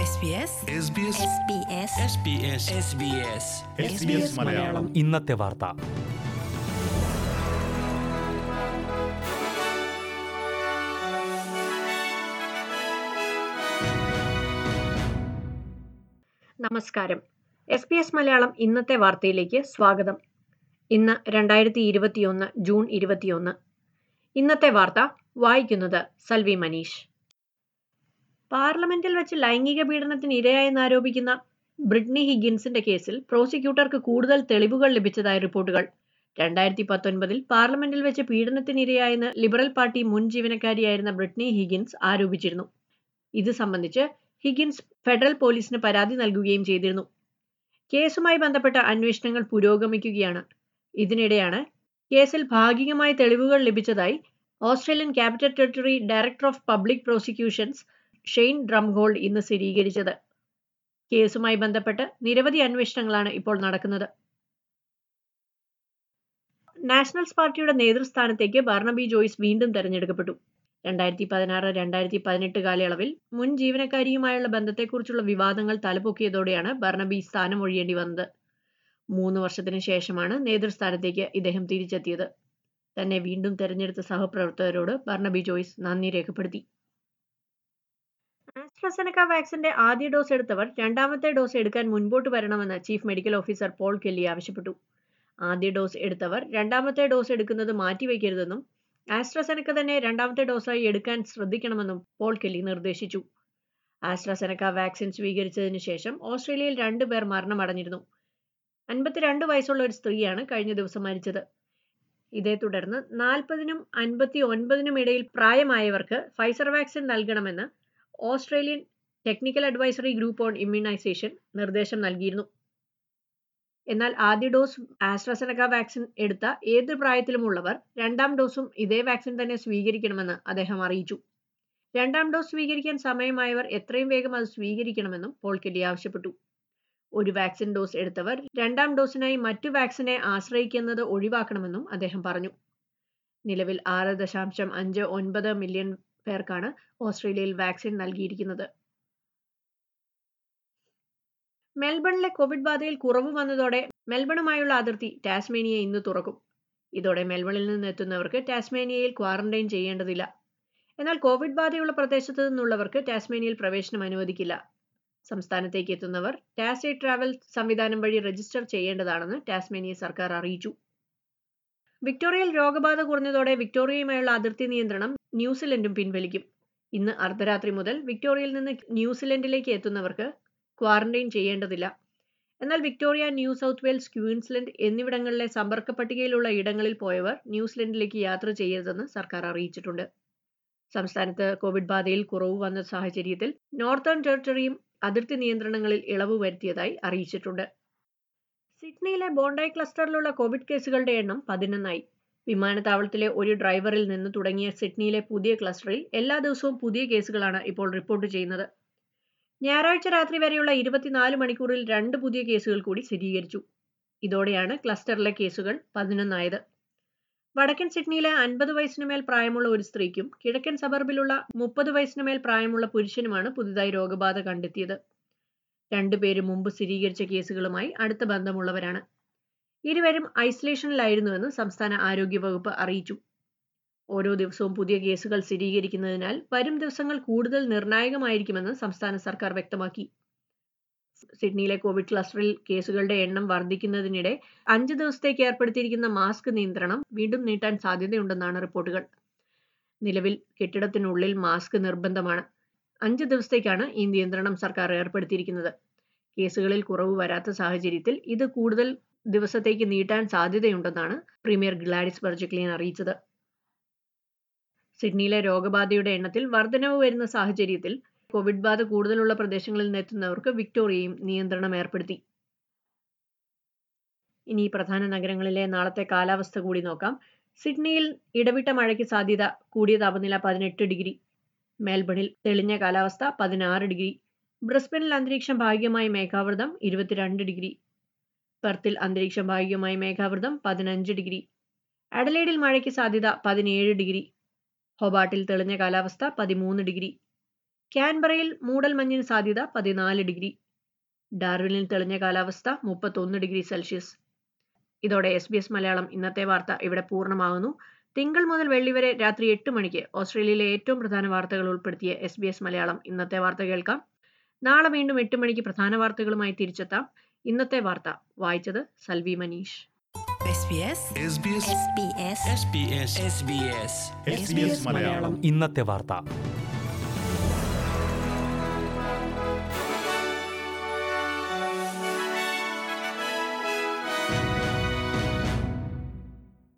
SBS SBS SBS SBS SBS SBS Malayalam ഇന്നത്തെ വാർത്ത നമസ്കാരം എസ് പി എസ് മലയാളം ഇന്നത്തെ വാർത്തയിലേക്ക് സ്വാഗതം ഇന്ന് രണ്ടായിരത്തി ഇരുപത്തിയൊന്ന് ജൂൺ ഇരുപത്തിയൊന്ന് ഇന്നത്തെ വാർത്ത വായിക്കുന്നത് സൽവി മനീഷ് പാർലമെന്റിൽ വെച്ച് ലൈംഗിക പീഡനത്തിന് ഇരയായെന്നാരോപിക്കുന്ന ബ്രിട്നി ഹിഗിൻസിന്റെ കേസിൽ പ്രോസിക്യൂട്ടർക്ക് കൂടുതൽ തെളിവുകൾ ലഭിച്ചതായ റിപ്പോർട്ടുകൾ രണ്ടായിരത്തി പത്തൊൻപതിൽ പാർലമെന്റിൽ വെച്ച് പീഡനത്തിനിരയായെന്ന് ലിബറൽ പാർട്ടി മുൻ ജീവനക്കാരിയായിരുന്ന ബ്രിട്നി ഹിഗിൻസ് ആരോപിച്ചിരുന്നു ഇത് സംബന്ധിച്ച് ഹിഗിൻസ് ഫെഡറൽ പോലീസിന് പരാതി നൽകുകയും ചെയ്തിരുന്നു കേസുമായി ബന്ധപ്പെട്ട അന്വേഷണങ്ങൾ പുരോഗമിക്കുകയാണ് ഇതിനിടെയാണ് കേസിൽ ഭാഗികമായി തെളിവുകൾ ലഭിച്ചതായി Australian capital territory director of public prosecutions Shane Drumgold ഇന്ന് സ്ഥിരീകരിച്ചത് കേസുമായി ബന്ധപ്പെട്ട് നിരവധി അന്വേഷണങ്ങളാണ് ഇപ്പോൾ നടക്കുന്നത് നാഷണൽസ് പാർട്ടിയുടെ നേതൃസ്ഥാനത്തേക്ക് ബർണബി ജോയ്സ് വീണ്ടും തെരഞ്ഞെടുക്കപ്പെട്ടു രണ്ടായിരത്തി പതിനാറ് രണ്ടായിരത്തി പതിനെട്ട് കാലയളവിൽ മുൻ ജീവനക്കാരിയുമായുള്ള ബന്ധത്തെക്കുറിച്ചുള്ള വിവാദങ്ങൾ തലപൊക്കിയതോടെയാണ് ബർണബി സ്ഥാനമൊഴിയേണ്ടി വന്നത് മൂന്ന് വർഷത്തിന് ശേഷമാണ് നേതൃസ്ഥാനത്തേക്ക് ഇദ്ദേഹം തിരിച്ചെത്തിയത് തന്നെ വീണ്ടും തെരഞ്ഞെടുത്ത സഹപ്രവർത്തകരോട് ബർണബി ജോയ്സ് നന്ദി രേഖപ്പെടുത്തി ആസ്ട്രസെനക്ക വാക്സിന്റെ ആദ്യ ഡോസ് എടുത്തവർ രണ്ടാമത്തെ ഡോസ് എടുക്കാൻ മുൻപോട്ട് വരണമെന്ന് chief medical officer Paul Kelly ആവശ്യപ്പെട്ടു ആദ്യ ഡോസ് എടുത്തവർ രണ്ടാമത്തെ ഡോസ് എടുക്കുന്നത് മാറ്റിവെക്കരുതെന്നും ആസ്ട്രസെനക്ക തന്നെ രണ്ടാമത്തെ ഡോസായി എടുക്കാൻ ശ്രദ്ധിക്കണമെന്നും പോൾ കെല്ലി നിർദ്ദേശിച്ചു ആസ്ട്രസെനക്ക വാക്സിൻ സ്വീകരിച്ചതിന് ശേഷം ഓസ്ട്രേലിയയിൽ രണ്ടുപേർ മരണമടഞ്ഞിരുന്നു അൻപത്തിരണ്ട് വയസ്സുള്ള ഒരു സ്ത്രീയാണ് കഴിഞ്ഞ ദിവസം മരിച്ചത് ഇതേ തുടർന്ന് നാൽപ്പതിനും അൻപത്തി ഒൻപതിനും ഇടയിൽ പ്രായമായവർക്ക് ഫൈസർ വാക്സിൻ നൽകണമെന്ന് Australian technical advisory group on immunisation നിർദ്ദേശം നൽകിയിരുന്നു എന്നാൽ ആദ്യ ഡോസ് ആസ്ട്രസെനക വാക്സിൻ എടുത്ത ഏത് പ്രായത്തിലുമുള്ളവർ രണ്ടാം ഡോസും ഇതേ വാക്സിൻ തന്നെ സ്വീകരിക്കണമെന്ന് അദ്ദേഹം അറിയിച്ചു രണ്ടാം ഡോസ് സ്വീകരിക്കാൻ സമയമായവർ എത്രയും വേഗം അത് സ്വീകരിക്കണമെന്നും പോൾ കെല്ലി ആവശ്യപ്പെട്ടു ഒരു വാക്സിൻ ഡോസ് എടുത്തവർ രണ്ടാം ഡോസിനായി മറ്റു വാക്സിനെ ആശ്രയിക്കുന്നത് ഒഴിവാക്കണമെന്നും അദ്ദേഹം പറഞ്ഞു നിലവിൽ ആറ് ദശാംശം അഞ്ച് ഒൻപത് മില്യൺ പേർക്കാണ് ഓസ്ട്രേലിയയിൽ വാക്സിൻ നൽകിയിരിക്കുന്നത് മെൽബണിലെ കോവിഡ് ബാധയിൽ കുറവ് വന്നതോടെ മെൽബണുമായുള്ള അതിർത്തി ടാസ്മേനിയ ഇന്ന് തുറക്കും ഇതോടെ മെൽബണിൽ നിന്ന് എത്തുന്നവർക്ക് ടാസ്മേനിയയിൽ ക്വാറന്റൈൻ ചെയ്യേണ്ടതില്ല എന്നാൽ കോവിഡ് ബാധയുള്ള പ്രദേശത്ത് നിന്നുള്ളവർക്ക് ടാസ്മേനിയയിൽ പ്രവേശനം അനുവദിക്കില്ല സംസ്ഥാനത്തേക്ക് എത്തുന്നവർ ടാസെ ട്രാവൽ സംവിധാനം വഴി രജിസ്റ്റർ ചെയ്യേണ്ടതാണെന്ന് ടാസ്മേനിയ സർക്കാർ അറിയിച്ചു വിക്ടോറിയയിൽ രോഗബാധ കുറഞ്ഞതോടെ വിക്ടോറിയയുമായുള്ള അതിർത്തി നിയന്ത്രണം ന്യൂസിലൻഡും പിൻവലിക്കും ഇന്ന് അർദ്ധരാത്രി മുതൽ വിക്ടോറിയയിൽ നിന്ന് ന്യൂസിലൻഡിലേക്ക് എത്തുന്നവർക്ക് ക്വാറന്റൈൻ ചെയ്യേണ്ടതില്ല എന്നാൽ Victoria New South Wales Queensland എന്നിവിടങ്ങളിലെ സമ്പർക്ക പട്ടികയിലുള്ള ഇടങ്ങളിൽ പോയവർ ന്യൂസിലൻഡിലേക്ക് യാത്ര ചെയ്യരുതെന്ന് സർക്കാർ അറിയിച്ചിട്ടുണ്ട് സംസ്ഥാനത്ത് കോവിഡ് ബാധയിൽ കുറവ് വന്ന സാഹചര്യത്തിൽ നോർത്തേൺ ടെറിട്ടറിയും അതിർത്തി നിയന്ത്രണങ്ങളിൽ ഇളവ് വരുത്തിയതായി അറിയിച്ചിട്ടുണ്ട് സിഡ്നിയിലെ ബോണ്ടായി ക്ലസ്റ്ററിലുള്ള കോവിഡ് കേസുകളുടെ എണ്ണം പതിനൊന്നായി വിമാനത്താവളത്തിലെ ഒരു ഡ്രൈവറിൽ നിന്ന് തുടങ്ങിയ സിഡ്നിയിലെ പുതിയ ക്ലസ്റ്ററിൽ എല്ലാ ദിവസവും പുതിയ കേസുകളാണ് ഇപ്പോൾ റിപ്പോർട്ട് ചെയ്യുന്നത് ഞായറാഴ്ച രാത്രി വരെയുള്ള ഇരുപത്തിനാല് മണിക്കൂറിൽ രണ്ട് പുതിയ കേസുകൾ കൂടി സ്ഥിരീകരിച്ചു ഇതോടെയാണ് ക്ലസ്റ്ററിലെ കേസുകൾ പതിനൊന്നായത് വടക്കൻ സിഡ്നിയിലെ അൻപത് വയസ്സിനുമേൽ പ്രായമുള്ള ഒരു സ്ത്രീക്കും കിഴക്കൻ സബർബിലുള്ള മുപ്പത് വയസ്സിനുമേൽ പ്രായമുള്ള പുരുഷനുമാണ് പുതുതായി രോഗബാധ കണ്ടെത്തിയത് രണ്ടുപേരും മുമ്പ് സ്ഥിരീകരിച്ച കേസുകളുമായി അടുത്ത ബന്ധമുള്ളവരാണ് ഇരുവരും ഐസൊലേഷനിലായിരുന്നുവെന്ന് സംസ്ഥാന ആരോഗ്യവകുപ്പ് അറിയിച്ചു ഓരോ ദിവസവും പുതിയ കേസുകൾ സ്ഥിരീകരിക്കുന്നതിനാൽ വരും ദിവസങ്ങൾ കൂടുതൽ നിർണായകമായിരിക്കുമെന്ന് സംസ്ഥാന സർക്കാർ വ്യക്തമാക്കി സിഡ്നിയിലെ കോവിഡ് ക്ലസ്റ്ററിൽ കേസുകളുടെ എണ്ണം വർദ്ധിക്കുന്നതിനിടെ അഞ്ച് ദിവസത്തേക്ക് ഏർപ്പെടുത്തിയിരിക്കുന്ന മാസ്ക് നിയന്ത്രണം വീണ്ടും നീട്ടാൻ സാധ്യതയുണ്ടെന്നാണ് റിപ്പോർട്ടുകൾ നിലവിൽ കെട്ടിടത്തിനുള്ളിൽ മാസ്ക് നിർബന്ധമാണ് അഞ്ച് ദിവസത്തേക്കാണ് ഈ നിയന്ത്രണം സർക്കാർ ഏർപ്പെടുത്തിയിരിക്കുന്നത് കേസുകളിൽ കുറവ് വരാത്ത സാഹചര്യത്തിൽ ഇത് കൂടുതൽ ദിവസത്തേക്ക് നീട്ടാൻ സാധ്യതയുണ്ടെന്നാണ് പ്രീമിയർ ഗ്ലാഡിസ് ബർജക്ലിയൻ അറിയിച്ചത് സിഡ്നിയിലെ രോഗബാധയുടെ എണ്ണത്തിൽ വർധനവ് വരുന്ന സാഹചര്യത്തിൽ കോവിഡ് ബാധ കൂടുതലുള്ള പ്രദേശങ്ങളിൽ നിന്നെത്തുന്നവർക്ക് വിക്ടോറിയയും നിയന്ത്രണം ഏർപ്പെടുത്തി ഇനി പ്രധാന നഗരങ്ങളിലെ നാളത്തെ കാലാവസ്ഥ കൂടി നോക്കാം സിഡ്നിയിൽ ഇടവിട്ട മഴയ്ക്ക് സാധ്യത കൂടിയ താപനില പതിനെട്ട് ഡിഗ്രി മെൽബണിൽ തെളിഞ്ഞ കാലാവസ്ഥ പതിനാറ് ഡിഗ്രി ബ്രിസ്ബനിൽ അന്തരീക്ഷം ഭാഗികമായി മേഘാവൃതം ഇരുപത്തിരണ്ട് ഡിഗ്രി പെർത്തിൽ അന്തരീക്ഷം ഭാഗികമായി മേഘാവൃതം പതിനഞ്ച് ഡിഗ്രി അഡലേഡിൽ മഴയ്ക്ക് സാധ്യത പതിനേഴ് ഡിഗ്രി ഹൊബാട്ടിൽ തെളിഞ്ഞ കാലാവസ്ഥ പതിമൂന്ന് ഡിഗ്രി ക്യാൻബറയിൽ മൂടൽമഞ്ഞിന് സാധ്യത പതിനാല് ഡിഗ്രി ഡാർവിനിൽ തെളിഞ്ഞ കാലാവസ്ഥ മുപ്പത്തൊന്ന് ഡിഗ്രി സെൽഷ്യസ് ഇതോടെ എസ് ബി എസ് മലയാളം ഇന്നത്തെ വാർത്ത ഇവിടെ പൂർണ്ണമാകുന്നു തിങ്കൾ മുതൽ വെള്ളി വരെ രാത്രി എട്ട് മണിക്ക് ഓസ്ട്രേലിയയിലെ ഏറ്റവും പ്രധാന വാർത്തകൾ ഉൾപ്പെടുത്തിയ എസ് ബി എസ് മലയാളം ഇന്നത്തെ വാർത്ത കേൾക്കാം നാളെ വീണ്ടും എട്ട് മണിക്ക് പ്രധാന വാർത്തകളുമായി തിരിച്ചെത്താം ഇന്നത്തെ വാർത്ത വായിച്ചത് Salvi Manish SBS SBS SBS SBS SBS SBS Malayalam ഇന്നത്തെ വാർത്ത